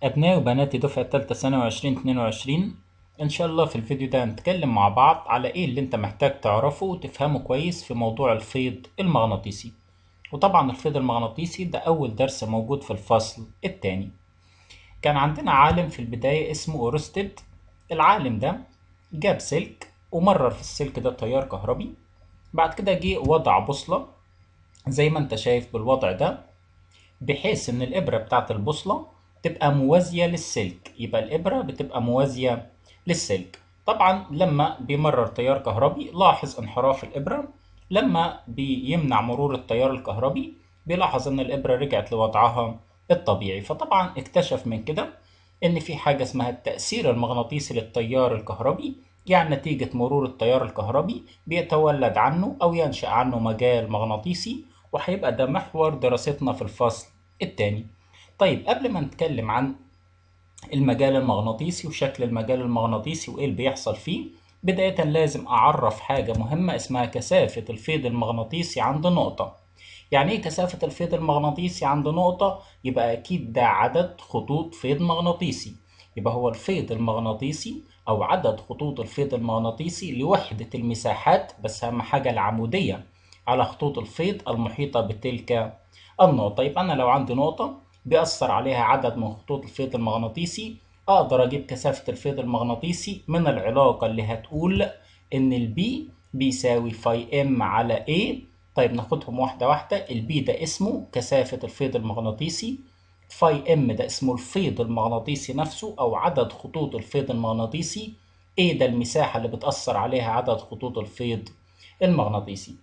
أبنائي وبناتي دفعة تالتة ثانوي عشرين اتنين وعشرين إن شاء الله في الفيديو ده هنتكلم مع بعض على إيه اللي أنت محتاج تعرفه وتفهمه كويس في موضوع الفيض المغناطيسي وطبعا الفيض المغناطيسي ده أول درس موجود في الفصل التاني كان عندنا عالم في البداية اسمه أورستد العالم ده جاب سلك ومرر في السلك ده تيار كهربي بعد كده جه وضع بوصلة زي ما انت شايف بالوضع ده بحيث ان الإبرة بتاعت البوصلة تبقى موازية للسلك يبقى الإبرة بتبقى موازية للسلك طبعا لما بيمرر تيار كهربي لاحظ انحراف الإبرة لما بيمنع مرور التيار الكهربي بيلاحظ ان الإبرة رجعت لوضعها الطبيعي فطبعا اكتشف من كده ان في حاجة اسمها التأثير المغناطيسي للتيار الكهربي يعني نتيجة مرور التيار الكهربي بيتولد عنه أو ينشأ عنه مجال مغناطيسي وهيبقى ده محور دراستنا في الفصل الثاني طيب قبل ما نتكلم عن المجال المغناطيسي وشكل المجال المغناطيسي وإيه اللي بيحصل فيه بداية لازم أعرف حاجة مهمة اسمها كثافة الفيض المغناطيسي عند نقطة يعني إيه كثافة الفيض المغناطيسي عند نقطة؟ يبقى أكيد ده عدد خطوط فيض مغناطيسي يبقى هو الفيض المغناطيسي أو عدد خطوط الفيض المغناطيسي لوحدة المساحات بس أهم حاجة العمودية على خطوط الفيض المحيطة بتلك النقطة يبقى أنا لو عندي نقطة بيأثر عليها عدد من خطوط الفيض المغناطيسي أقدر أجيب كثافة الفيض المغناطيسي من العلاقة اللي هتقول إن البي بيساوي فاي ام على A طيب ناخدهم واحدة واحدة البي ده اسمه كثافة الفيض المغناطيسي فاي ام ده اسمه الفيض المغناطيسي نفسه أو عدد خطوط الفيض المغناطيسي A ده المساحة اللي بتأثر عليها عدد خطوط الفيض المغناطيسي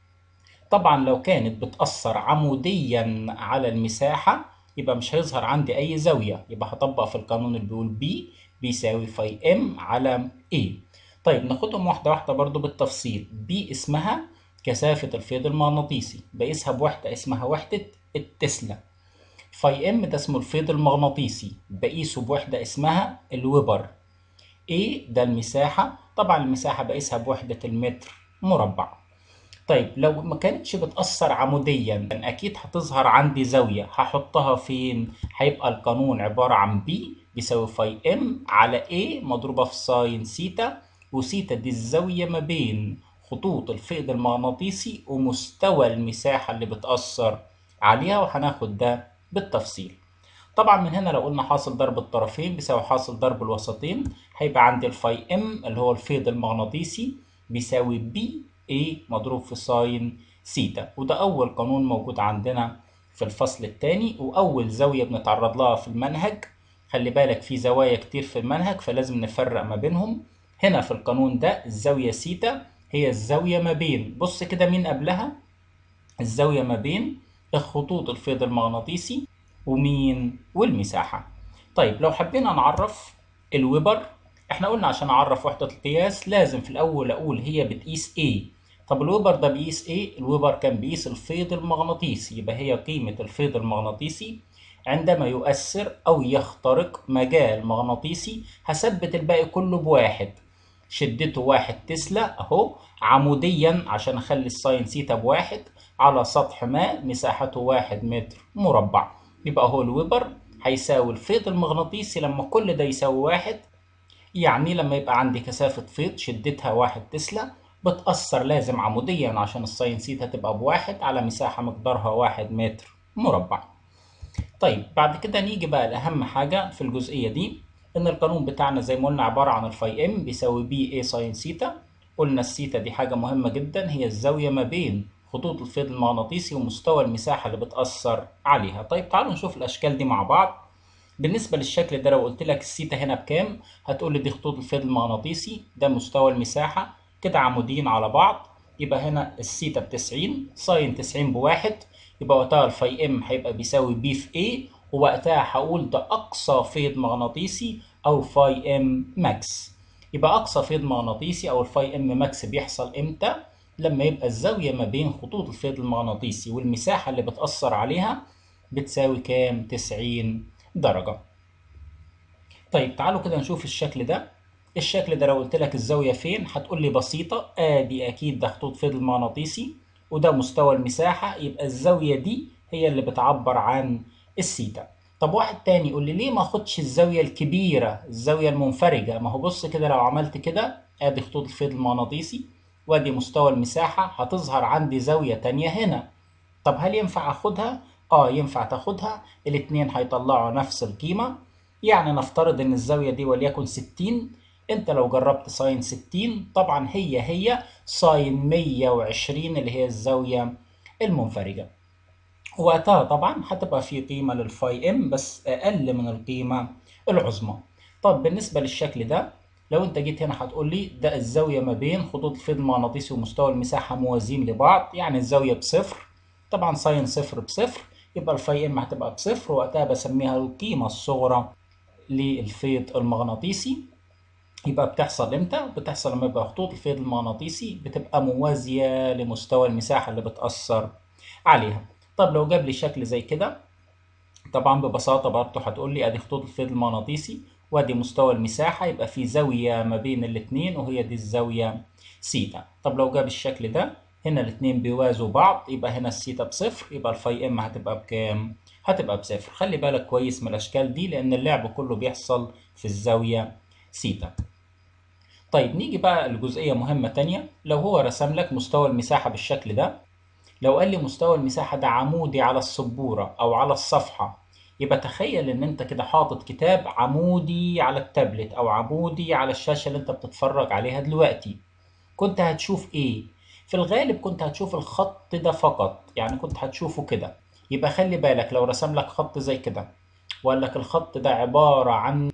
طبعا لو كانت بتأثر عموديا على المساحة يبقى مش هيظهر عندي أي زاوية يبقى هطبق في القانون اللي بيقول B بيساوي فاي ام على A طيب ناخدهم واحدة واحدة برضو بالتفصيل B اسمها كثافة الفيض المغناطيسي بقيسها بوحدة اسمها وحدة التسلا فاي ام ده اسمه الفيض المغناطيسي بقيسه بوحدة اسمها الويبر A ده المساحة طبعا المساحة بقيسها بوحدة المتر مربع طيب لو ما كانتش بتأثر عموديا أكيد هتظهر عندي زاوية هحطها فين؟ هيبقى القانون عبارة عن B بيساوي فاي ام على A مضروبة في ساين سيتا وسيتا دي الزاوية ما بين خطوط الفيض المغناطيسي ومستوى المساحة اللي بتأثر عليها وهناخد ده بالتفصيل طبعا من هنا لو قلنا حاصل ضرب الطرفين بيساوي حاصل ضرب الوسطين هيبقى عندي الفاي ام اللي هو الفيض المغناطيسي بيساوي بي A مضروب في ساين سيتا وده أول قانون موجود عندنا في الفصل الثاني وأول زاوية بنتعرض لها في المنهج خلي بالك في زوايا كتير في المنهج فلازم نفرق ما بينهم هنا في القانون ده الزاوية سيتا هي الزاوية ما بين بص كده مين قبلها الزاوية ما بين الخطوط الفيض المغناطيسي ومين والمساحة طيب لو حبينا نعرف الويبر احنا قلنا عشان اعرف وحدة القياس لازم في الاول اقول هي بتقيس ايه طب الويبر ده بيقيس ايه الويبر كان بيقيس الفيض المغناطيسي يبقى هي قيمة الفيض المغناطيسي عندما يؤثر او يخترق مجال مغناطيسي هثبت الباقي كله بواحد شدته واحد تسلا اهو عموديا عشان اخلي الساين سيتا بواحد على سطح ما مساحته واحد متر مربع يبقى هو الويبر هيساوي الفيض المغناطيسي لما كل ده يساوي واحد يعني لما يبقى عندي كثافة فيض شدتها واحد تسلا بتأثر لازم عموديا عشان الساين سيتا تبقى بواحد على مساحة مقدارها واحد متر مربع طيب بعد كده نيجي بقى لأهم حاجة في الجزئية دي إن القانون بتاعنا زي ما قلنا عبارة عن الفاي ام بيساوي بي اي ساين سيتا قلنا السيتا دي حاجة مهمة جدا هي الزاوية ما بين خطوط الفيض المغناطيسي ومستوى المساحة اللي بتأثر عليها طيب تعالوا نشوف الأشكال دي مع بعض بالنسبة للشكل ده لو قلت لك السيتا هنا بكام هتقول لي دي خطوط الفيض المغناطيسي ده مستوى المساحة كده عموديين على بعض يبقى هنا السيتا بتسعين ساين تسعين بواحد يبقى وقتها الفاي ام هيبقى بيساوي بي في ايه ووقتها هقول ده أقصى فيض مغناطيسي أو فاي ام ماكس يبقى أقصى فيض مغناطيسي أو الفاي ام ماكس بيحصل إمتى؟ لما يبقى الزاوية ما بين خطوط الفيض المغناطيسي والمساحة اللي بتأثر عليها بتساوي كام؟ تسعين درجة طيب تعالوا كده نشوف الشكل ده الشكل ده لو قلت لك الزاوية فين هتقول لي بسيطة ادي اكيد ده خطوط فيض المغناطيسي وده مستوى المساحة يبقى الزاوية دي هي اللي بتعبر عن السيتا طب واحد تاني يقول لي ليه ما اخدش الزاوية الكبيرة الزاوية المنفرجة ما هو بص كده لو عملت كده ادي خطوط الفيض المغناطيسي وادي مستوى المساحة هتظهر عندي زاوية تانية هنا طب هل ينفع اخدها؟ اه ينفع تاخدها الاتنين هيطلعوا نفس القيمة يعني نفترض ان الزاوية دي وليكن 60 انت لو جربت ساين 60 طبعا هي هي ساين 120 اللي هي الزاوية المنفرجة وقتها طبعا هتبقى في قيمة للفاي ام بس اقل من القيمة العظمى طب بالنسبة للشكل ده لو انت جيت هنا هتقول لي ده الزاوية ما بين خطوط الفيض المغناطيسي ومستوى المساحة موازين لبعض يعني الزاوية بصفر طبعا ساين صفر بصفر يبقى الفاي ام هتبقى بصفر وقتها بسميها القيمة الصغرى للفيض المغناطيسي يبقى بتحصل امتى؟ بتحصل لما يبقى خطوط الفيض المغناطيسي بتبقى موازية لمستوى المساحة اللي بتأثر عليها. طب لو جاب لي شكل زي كده طبعا ببساطة برضه هتقول لي ادي خطوط الفيض المغناطيسي وادي مستوى المساحة يبقى في زاوية ما بين الاتنين وهي دي الزاوية سيتا. طب لو جاب الشكل ده هنا الاتنين بيوازوا بعض يبقى هنا السيتا بصفر يبقى الفاي ام هتبقى بكام؟ هتبقى بصفر. خلي بالك كويس من الاشكال دي لان اللعب كله بيحصل في الزاوية سيتا. طيب نيجي بقى لجزئية مهمة تانية لو هو رسم لك مستوى المساحة بالشكل ده لو قال لي مستوى المساحة ده عمودي على السبورة أو على الصفحة يبقى تخيل إن أنت كده حاطط كتاب عمودي على التابلت أو عمودي على الشاشة اللي أنت بتتفرج عليها دلوقتي كنت هتشوف إيه؟ في الغالب كنت هتشوف الخط ده فقط يعني كنت هتشوفه كده يبقى خلي بالك لو رسم لك خط زي كده وقال لك الخط ده عبارة عن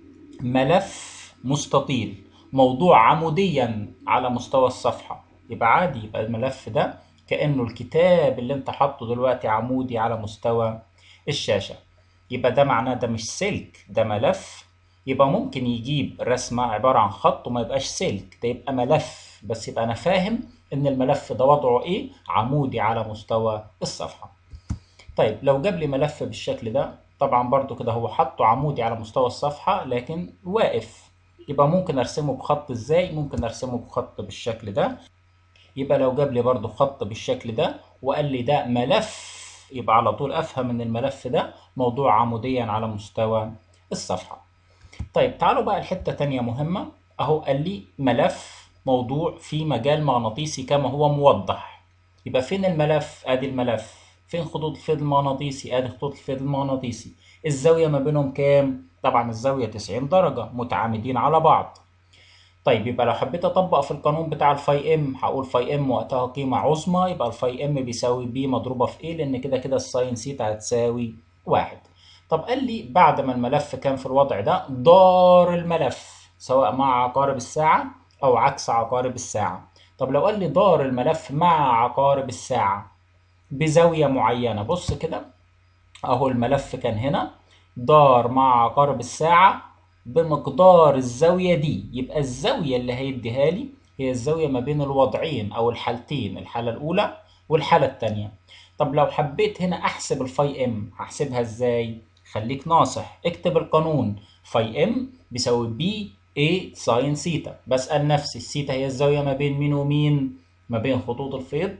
ملف مستطيل موضوع عموديا على مستوى الصفحة يبقى عادي يبقى الملف ده كأنه الكتاب اللي انت حاطه دلوقتي عمودي على مستوى الشاشة يبقى ده معناه ده مش سلك ده ملف يبقى ممكن يجيب رسمة عبارة عن خط وما يبقاش سلك ده يبقى ملف بس يبقى أنا فاهم إن الملف ده وضعه إيه عمودي على مستوى الصفحة طيب لو جاب لي ملف بالشكل ده طبعا برضو كده هو حطه عمودي على مستوى الصفحة لكن واقف يبقى ممكن ارسمه بخط ازاي ممكن ارسمه بخط بالشكل ده يبقى لو جاب لي برضو خط بالشكل ده وقال لي ده ملف يبقى على طول افهم ان الملف ده موضوع عموديا على مستوى الصفحة طيب تعالوا بقى لحتة تانية مهمة اهو قال لي ملف موضوع في مجال مغناطيسي كما هو موضح يبقى فين الملف ادي الملف فين خطوط الفيض المغناطيسي ادي خطوط الفيض المغناطيسي الزاوية ما بينهم كام طبعا الزاوية 90 درجة متعامدين على بعض طيب يبقى لو حبيت اطبق في القانون بتاع الفاي ام هقول فاي ام وقتها قيمة عظمى يبقى الفاي ام بيساوي بي مضروبة في ايه لان كده كده الساين سيتا هتساوي واحد طب قال لي بعد ما الملف كان في الوضع ده دار الملف سواء مع عقارب الساعة او عكس عقارب الساعة طب لو قال لي دار الملف مع عقارب الساعة بزاوية معينة بص كده اهو الملف كان هنا دار مع عقارب الساعة بمقدار الزاوية دي يبقى الزاوية اللي هيديها لي هي الزاوية ما بين الوضعين أو الحالتين الحالة الأولى والحالة التانية طب لو حبيت هنا أحسب الفاي إم هحسبها إزاي؟ خليك ناصح اكتب القانون فاي إم بيساوي بي A ساين سيتا بسأل نفسي السيتا هي الزاوية ما بين مين ومين؟ ما بين خطوط الفيض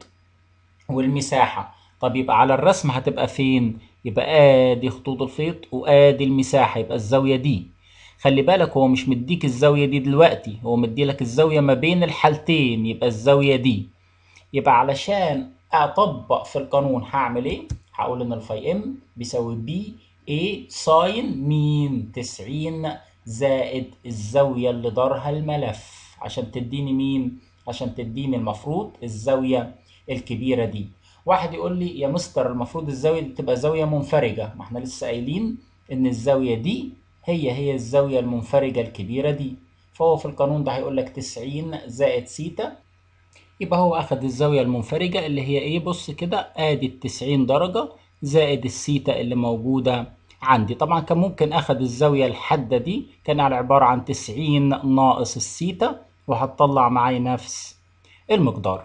والمساحة طب يبقى على الرسم هتبقى فين؟ يبقى ادي خطوط الفيض وادي المساحة يبقى الزاوية دي خلي بالك هو مش مديك الزاوية دي دلوقتي هو مديلك الزاوية ما بين الحالتين يبقى الزاوية دي يبقى علشان اطبق في القانون هعمل ايه هقول ان الفاي ام بيساوي بي اي ساين مين 90 زائد الزاوية اللي دارها الملف عشان تديني مين عشان تديني المفروض الزاوية الكبيرة دي واحد يقول لي يا مستر المفروض الزاوية دي تبقى زاوية منفرجة ما احنا لسه قايلين ان الزاوية دي هي هي الزاوية المنفرجة الكبيرة دي فهو في القانون ده هيقول لك 90 زائد سيتا يبقى هو أخد الزاوية المنفرجة اللي هي إيه بص كده آدي التسعين درجة زائد السيتا اللي موجودة عندي طبعا كان ممكن أخد الزاوية الحادة دي كان على عبارة عن تسعين ناقص السيتا وهتطلع معايا نفس المقدار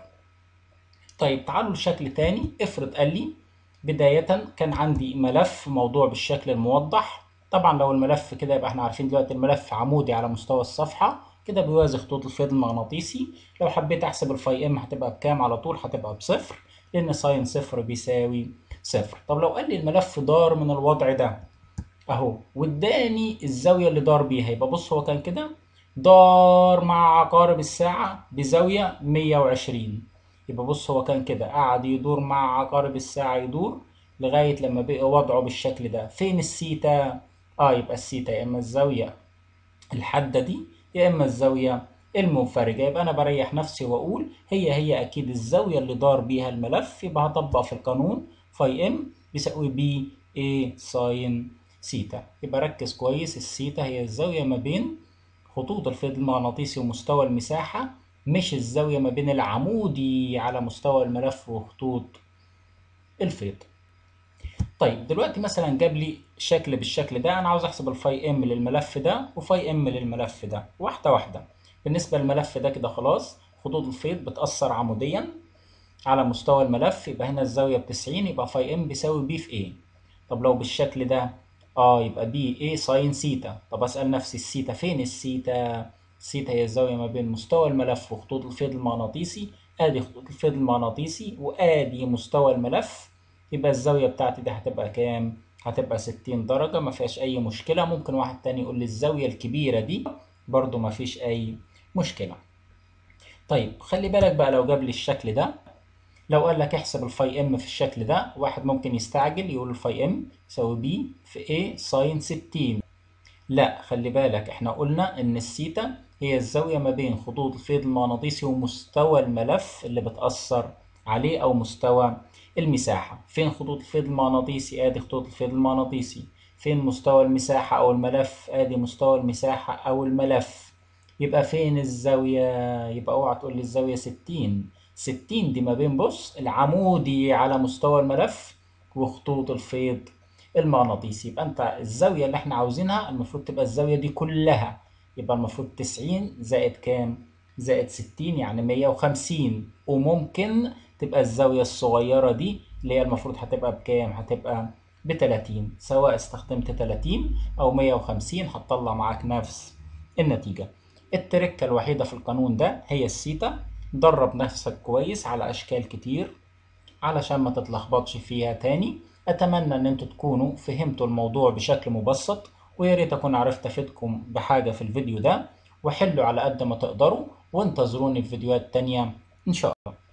طيب تعالوا لشكل تاني افرض قال لي بداية كان عندي ملف موضوع بالشكل الموضح طبعا لو الملف كده يبقى احنا عارفين دلوقتي الملف عمودي على مستوى الصفحة كده بيوازي خطوط الفيض المغناطيسي لو حبيت احسب الفاي ام هتبقى بكام على طول هتبقى بصفر لان ساين صفر بيساوي صفر طب لو قال لي الملف دار من الوضع ده اهو واداني الزاويه اللي دار بيها يبقى بص هو كان كده دار مع عقارب الساعه بزاويه 120 يبقى بص هو كان كده قعد يدور مع عقارب الساعه يدور لغايه لما بقى وضعه بالشكل ده فين السيتا اه يبقى السيتا يا اما الزاويه الحاده دي يا اما الزاويه المنفرجه يبقى انا بريح نفسي واقول هي هي اكيد الزاويه اللي دار بيها الملف يبقى هطبق في القانون فاي ام بيساوي بي اي ساين سيتا يبقى ركز كويس السيتا هي الزاويه ما بين خطوط الفيض المغناطيسي ومستوى المساحه مش الزاويه ما بين العمودي على مستوى الملف وخطوط الفيض طيب دلوقتي مثلا جاب لي شكل بالشكل ده انا عاوز احسب الفاي ام للملف ده وفاي ام للملف ده واحده واحده بالنسبه للملف ده كده خلاص خطوط الفيض بتاثر عموديا على مستوى الملف يبقى هنا الزاويه ب 90 يبقى فاي ام بيساوي بي في ايه طب لو بالشكل ده اه يبقى بي ايه ساين سيتا طب اسال نفسي السيتا فين السيتا السيتا هي الزاويه ما بين مستوى الملف وخطوط الفيض المغناطيسي ادي خطوط الفيض المغناطيسي وادي مستوى الملف يبقى الزاوية بتاعتي دي هتبقى كام؟ هتبقى 60 درجة ما فيهاش أي مشكلة ممكن واحد تاني يقول لي الزاوية الكبيرة دي برضو ما فيش أي مشكلة طيب خلي بالك بقى لو جاب لي الشكل ده لو قال لك احسب الفاي ام في الشكل ده واحد ممكن يستعجل يقول الفاي ام يساوي بي في ايه ساين 60 لا خلي بالك احنا قلنا ان السيتا هي الزاوية ما بين خطوط الفيض المغناطيسي ومستوى الملف اللي بتأثر عليه أو مستوى المساحة فين خطوط الفيض المغناطيسي ادي خطوط الفيض المغناطيسي فين مستوى المساحة او الملف ادي مستوى المساحة او الملف يبقى فين الزاوية يبقى اوعى تقول لي الزاوية ستين ستين دي ما بين بص العمودي على مستوى الملف وخطوط الفيض المغناطيسي يبقى انت الزاوية اللي احنا عاوزينها المفروض تبقى الزاوية دي كلها يبقى المفروض تسعين زائد كام زائد ستين يعني مية وخمسين وممكن تبقى الزاوية الصغيرة دي اللي هي المفروض هتبقى بكام؟ هتبقى ب 30 سواء استخدمت 30 أو 150 هتطلع معاك نفس النتيجة. التركة الوحيدة في القانون ده هي السيتا درب نفسك كويس على أشكال كتير علشان ما تتلخبطش فيها تاني أتمنى إن انتوا تكونوا فهمتوا الموضوع بشكل مبسط ويا ريت أكون عرفت أفيدكم بحاجة في الفيديو ده وحلوا على قد ما تقدروا وانتظروني في فيديوهات تانية إن شاء الله